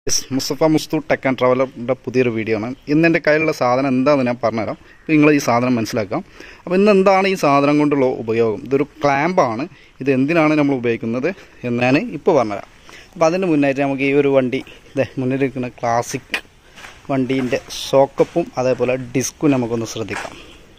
yes Mustafa Musthu tech and ട്രാവലറിൻ്റെ പുതിയൊരു video ആണ് ഇന്ന് എൻ്റെ കയ്യിലുള്ള സാധനം എന്താണെന്ന് ഞാൻ പറഞ്ഞുതരാം അപ്പോൾ നിങ്ങൾ ഈ സാധനം മനസ്സിലാക്കാം അപ്പോൾ ഇന്ന് എന്താണ് ഈ സാധനം കൊണ്ടുള്ള ഉപയോഗം ഇതൊരു ക്ലാമ്പാണ് ഇത് എന്തിനാണ് നമ്മൾ ഉപയോഗിക്കുന്നത് എന്ന് ഞാൻ ഇപ്പോൾ പറഞ്ഞുതരാം അപ്പോൾ അതിന് മുന്നായിട്ട് നമുക്ക് ഈ ഒരു വണ്ടി ഇതേ മുന്നിലിരിക്കുന്ന ക്ലാസിക് വണ്ടീൻ്റെ സോക്കപ്പും അതേപോലെ ഡിസ്കും നമുക്കൊന്ന് ശ്രദ്ധിക്കാം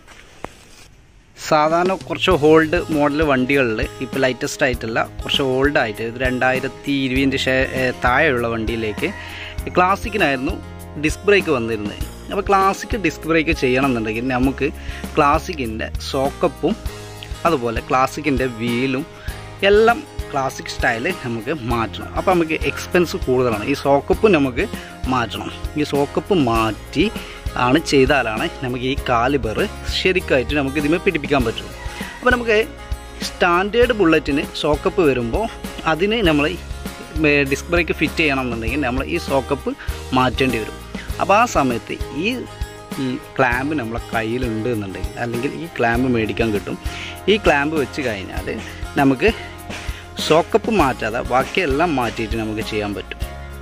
സാധാരണ കുറച്ച് ഓൾഡ് മോഡൽ വണ്ടികളിൽ ഇപ്പോൾ ലേറ്റസ്റ്റ് ആയിട്ടല്ല കുറച്ച് ഓൾഡ് ആയിട്ട് ഇത് രണ്ടായിരത്തി ഇരുപതിൻ്റെ ഷേ താഴെയുള്ള വണ്ടിയിലേക്ക് ക്ലാസിക്കിനായിരുന്നു ഡിസ്ക് ബ്രേക്ക് വന്നിരുന്നത് അപ്പോൾ ക്ലാസിക് ഡിസ്ക് ബ്രേക്ക് ചെയ്യണം എന്നുണ്ടെങ്കിൽ നമുക്ക് ക്ലാസിക്കിൻ്റെ സോക്കപ്പും അതുപോലെ ക്ലാസിക്കിൻ്റെ വീലും എല്ലാം ക്ലാസിക് സ്റ്റൈല് നമുക്ക് മാറ്റണം അപ്പോൾ നമുക്ക് എക്സ്പെൻസ് കൂടുതലാണ് ഈ സോക്കപ്പ് നമുക്ക് മാറ്റണം ഈ സോക്കപ്പ് മാറ്റി ആണ് ചെയ്താലാണ് നമുക്ക് ഈ കാലിബർ ശരിക്കായിട്ട് നമുക്ക് ഇതിമേ പിടിപ്പിക്കാൻ പറ്റും അപ്പോൾ നമുക്ക് സ്റ്റാൻഡേർഡ് ബുള്ളറ്റിന് സോക്കപ്പ് വരുമ്പോൾ അതിന് നമ്മൾ ഡിസ്ക് ബ്രേക്ക് ഫിറ്റ് ചെയ്യണം എന്നുണ്ടെങ്കിൽ നമ്മൾ ഈ സോക്കപ്പ് മാറ്റേണ്ടി വരും അപ്പോൾ ആ സമയത്ത് ഈ ഈ ക്ലാമ്പ് നമ്മളെ കയ്യിലുണ്ട് എന്നുണ്ടെങ്കിൽ അല്ലെങ്കിൽ ഈ ക്ലാമ്പ് മേടിക്കാൻ കിട്ടും ഈ ക്ലാമ്പ് വെച്ച് കഴിഞ്ഞാൽ നമുക്ക് സോക്കപ്പ് മാറ്റാതെ ബാക്കിയെല്ലാം മാറ്റിയിട്ട് നമുക്ക് ചെയ്യാൻ പറ്റും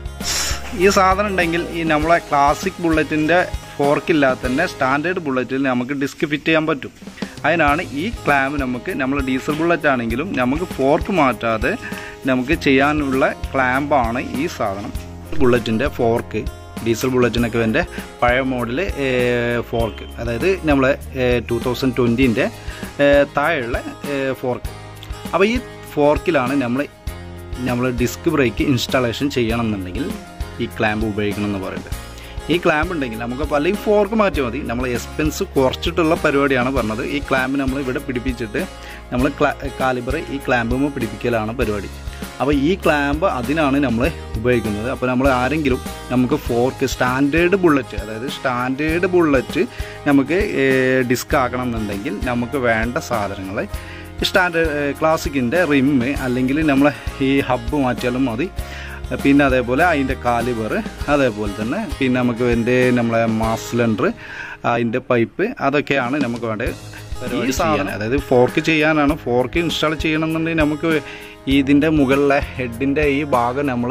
ഈ സാധനം ഉണ്ടെങ്കിൽ ഈ നമ്മളെ ക്ലാസിക് ബുള്ളറ്റിൻ്റെ ഫോർക്കില്ലാത്തതിൻ്റെ സ്റ്റാൻഡേർഡ് ബുള്ളറ്റിൽ നമുക്ക് ഡിസ്ക് ഫിറ്റ് ചെയ്യാൻ പറ്റും അതിനാണ് ഈ ക്ലാമ്പ് നമുക്ക് നമ്മൾ ഡീസൽ ബുള്ളറ്റ് ആണെങ്കിലും നമുക്ക് ഫോർക്ക് മാറ്റാതെ നമുക്ക് ചെയ്യാനുള്ള ക്ലാമ്പാണ് ഈ സാധനം ബുള്ളറ്റിൻ്റെ ഫോർക്ക് ഡീസൽ ബുള്ളറ്റിനൊക്കെ വേണ്ട പഴയ മോഡൽ ഫോർക്ക് അതായത് നമ്മളെ ടു തൗസൻഡ് ട്വൻറ്റീൻ്റെ താഴെയുള്ള ഫോർക്ക് അപ്പോൾ ഈ ഫോർക്കിലാണ് നമ്മൾ നമ്മൾ ഡിസ്ക് ബ്രേക്ക് ഇൻസ്റ്റാളേഷൻ ചെയ്യണം എന്നുണ്ടെങ്കിൽ ഈ ക്ലാമ്പ് ഉപയോഗിക്കണം എന്ന് പറയുന്നത് ഈ ക്ലാമ്പ് ഉണ്ടെങ്കിൽ നമുക്ക് അല്ലെങ്കിൽ ഫോർക്ക് മാറ്റിയാൽ മതി നമ്മൾ എക്സ്പെൻസ് കുറച്ചിട്ടുള്ള പരിപാടിയാണ് പറഞ്ഞത് ഈ ക്ലാമ്പ് നമ്മൾ ഇവിടെ പിടിപ്പിച്ചിട്ട് നമ്മൾ കാലിബർ ഈ ക്ലാമ്പുമ്പോൾ പിടിപ്പിക്കലാണ് പരിപാടി അപ്പോൾ ഈ ക്ലാമ്പ് അതിനാണ് നമ്മൾ ഉപയോഗിക്കുന്നത് അപ്പോൾ നമ്മൾ ആരെങ്കിലും നമുക്ക് ഫോർക്ക് സ്റ്റാൻഡേർഡ് ബുള്ളറ്റ് അതായത് സ്റ്റാൻഡേർഡ് ബുള്ളറ്റ് നമുക്ക് ഡിസ്ക് ആക്കണം എന്നുണ്ടെങ്കിൽ നമുക്ക് വേണ്ട സാധനങ്ങൾ സ്റ്റാൻഡേർഡ് ക്ലാസിക്കിൻ്റെ റിമ്മ് അല്ലെങ്കിൽ നമ്മൾ ഈ ഹബ്ബ് മാറ്റിയാലും മതി പിന്നെ അതേപോലെ അതിൻ്റെ കാലിബർ അതേപോലെ തന്നെ പിന്നെ നമുക്ക് വേണ്ട നമ്മളെ മാസ് സിലിണ്ടർ അതിൻ്റെ പൈപ്പ് അതൊക്കെയാണ് നമുക്ക് വേണ്ടത് ഈ സാധനം അതായത് ഫോർക്ക് ചെയ്യാനാണ് ഫോർക്ക് ഇൻസ്റ്റാൾ ചെയ്യണമെന്നുണ്ടെങ്കിൽ നമുക്ക് ഇതിൻ്റെ മുകളിലെ ഹെഡിൻ്റെ ഈ ഭാഗം നമ്മൾ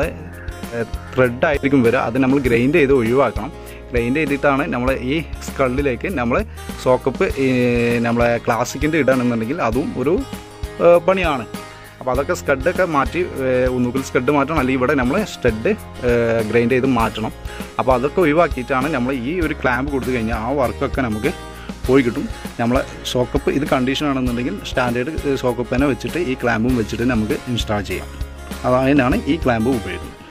ത്രെഡ് ആയിരിക്കും വരിക അത് നമ്മൾ ഗ്രൈൻഡ് ചെയ്ത് ഒഴിവാക്കണം ഗ്രൈൻഡ് ചെയ്തിട്ടാണ് നമ്മൾ ഈ സ്കള്ളിലേക്ക് നമ്മൾ സോക്കപ്പ് നമ്മളെ ക്ലാസിക്കിൻ്റെ ഇടാണെന്നുണ്ടെങ്കിൽ അതും ഒരു പണിയാണ് അപ്പോൾ അതൊക്കെ സ്കഡൊക്കെ മാറ്റി ഒന്നുകിൽ സ്കഡ് മാറ്റണം അല്ലെങ്കിൽ ഇവിടെ നമ്മൾ സ്റ്റഡ് ഗ്രൈൻഡ് ചെയ്ത് മാറ്റണം അപ്പോൾ അതൊക്കെ ഒഴിവാക്കിയിട്ടാണ് നമ്മൾ ഈ ഒരു ക്ലാമ്പ് കൊടുത്തു കഴിഞ്ഞാൽ ആ വർക്കൊക്കെ നമുക്ക് പോയി കിട്ടും നമ്മളെ സോക്കപ്പ് ഇത് കണ്ടീഷൻ ആണെന്നുണ്ടെങ്കിൽ സ്റ്റാൻഡേർഡ് സോക്കപ്പ് തന്നെ വെച്ചിട്ട് ഈ ക്ലാമ്പും വെച്ചിട്ട് നമുക്ക് ഇൻസ്റ്റാൾ ചെയ്യാം അതിനാണ് ഈ ക്ലാമ്പ് ഉപയോഗിക്കുന്നത്